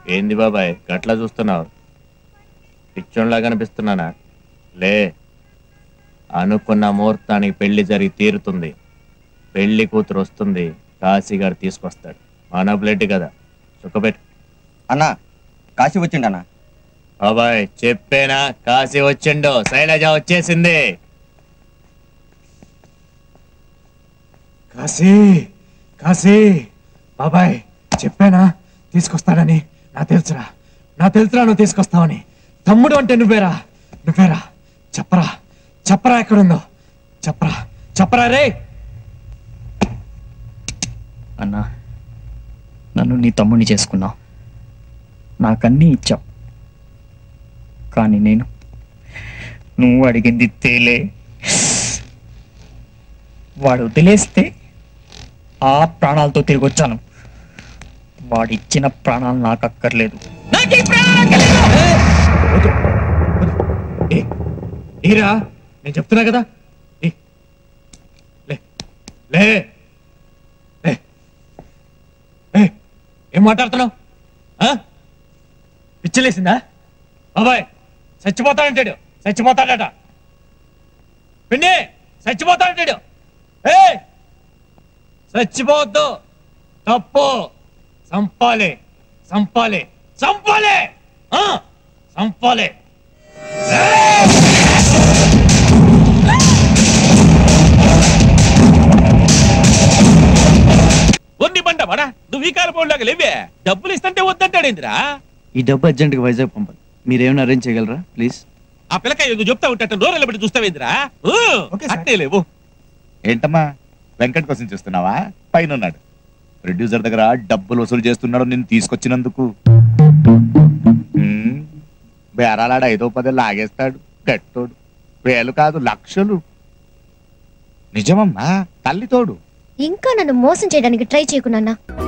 ఏంది బాబాయ్ గట్లా చూస్తున్నావు పిచ్చోన్లా కనిపిస్తున్నానా లే అనుకున్న ముహూర్తానికి పెళ్లి జరిగి తీరుతుంది పెళ్లి కూతురు వస్తుంది కాశీ గారు తీసుకొస్తాడు మన బ్లడ్ కదా చుక్కబెట్టు అన్నా కాశీ వచ్చిండు అన్నా బాబాయ్ చెప్పేనా కాశీ వచ్చిండు శైలజ వచ్చేసింది కాశీ కాశీ బాబాయ్ చెప్పానా తీసుకొస్తాడని నా తెలుసురా నా తెలుసురా నువ్వు తీసుకొస్తావని తమ్ముడు అంటే నువ్వేరా నువ్వేరా చెప్పరా చెప్పరా ఎక్కడుందో చెప్పరా చెప్పరా రే అన్నా నన్ను నీ తమ్ముడిని చేసుకున్నావు నాకన్నీ ఇచ్చావు కానీ నేను నువ్వు అడిగింది తేలే వాడు వదిలేస్తే ఆ ప్రాణాలతో తిరిగి వచ్చాను వాడిచ్చిన ప్రాణాలు నాకు అక్కర్లేదు నాకు ఈ ప్రాణాలు అక్కర్లేదు! ఏ ఏరా నేను చెప్తున్నా కదా ఏ లే లే లే ఏ ఏం మాట్లాడుతున్నావు ఆ? పిచ్చలేసిందా బాబాయ్ చచ్చిపోతాడంటాడు చచ్చిపోతాడట పిన్ని చచ్చిపోతాడంటాడు ఏ చచ్చిపోవద్దు తప్పు సంపాలి సంపాలి సంపాలి ఆ? సంపాలి ఒన్ని బండ వడా నువ్వు ఈ కాలపోలాగా లేవే డబ్బులు ఇస్తుంటే వద్దంటాడేందిరా ఈ డబ్బు అర్జెంట్గా వైజాగ్ పంపాలి మీరేమైనా అరేంజ్ చేయగలరా ప్లీజ్ ఆ పిల్లకాయ ఏదో చెప్తా ఉంటాట నోరెళ్ళ పెట్టి చూస్తావేందిరా ఊ, అట్టే లేవు ఏంటమ్మా వెంకట్ కోసం చూస్తున్నావా పైన ఉన్నాడు ప్రొడ్యూసర్ దగ్గర డబ్బులు వసూలు చేస్తున్నాడు నిన్ను తీసుకొచ్చినందుకు హ్మ్, బేరాలాడ ఐదో పదే లాగేస్తాడు గట్టోడు వేలు కాదు లక్షలు నిజమమ్మా తల్లి తోడు ఇంకా నన్ను మోసం చేయడానికి ట్రై చేయకున్నా